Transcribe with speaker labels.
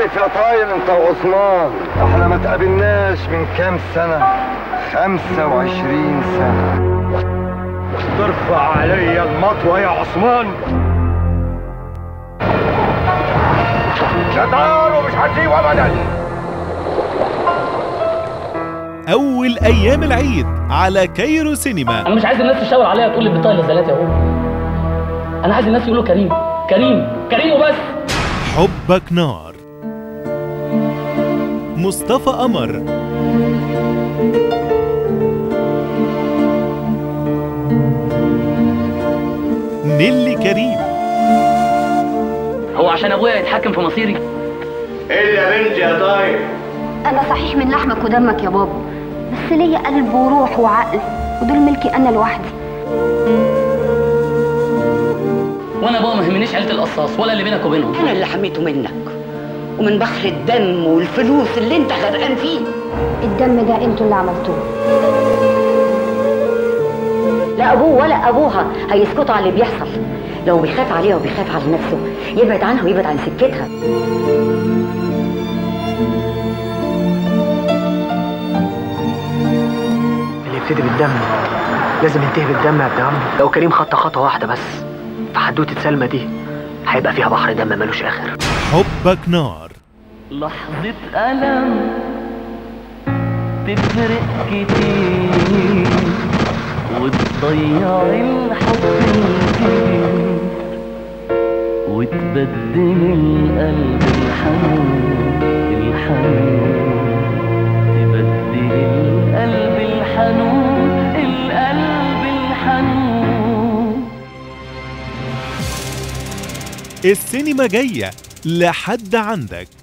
Speaker 1: عارف يا طاير انت وعثمان احنا ما تقابلناش من كام سنة خمسة وعشرين سنة ترفع عليا المطوة يا عثمان جدار ومش هسيب ابدا
Speaker 2: أول أيام العيد على كايرو سينما
Speaker 3: انا مش عايز الناس تشاور عليا تقول لي بطاقه نزلات يا بابا انا عايز الناس يقولوا كريم كريم كريم وبس
Speaker 2: حبك نار مصطفى قمر نيلي كريم
Speaker 3: هو عشان ابويا يتحكم في مصيري
Speaker 1: الا بنتي يا طاير
Speaker 4: أنا صحيح من لحمك ودمك يا بابا بس ليا قلب وروح وعقل ودول ملكي أنا لوحدي
Speaker 3: وانا بابا ما يهمنيش عيله القصاص ولا اللي بينك وبينهم
Speaker 5: انا اللي حميته منك ومن بحر الدم والفلوس اللي انت غرقان فيه
Speaker 4: الدم ده انتوا اللي عملتوه لا أبوه ولا أبوها هيسكتوا على اللي بيحصل لو بيخاف عليها وبيخاف على نفسه يبعد عنها ويبعد عن سكتها
Speaker 6: اللي يبتدي بالدم لازم ينتهي بالدم يا ابن عمي لو كريم خط خطوه واحده بس في حدوته سلمى دي هيبقى فيها بحر دم ملوش اخر
Speaker 2: حبك نار
Speaker 3: لحظة ألم تفرق كتير وتضيع الحب الكبير وتبدل القلب الحنون الحنون تبدل القلب الحنون القلب الحنون
Speaker 2: السينما جاية لحد عندك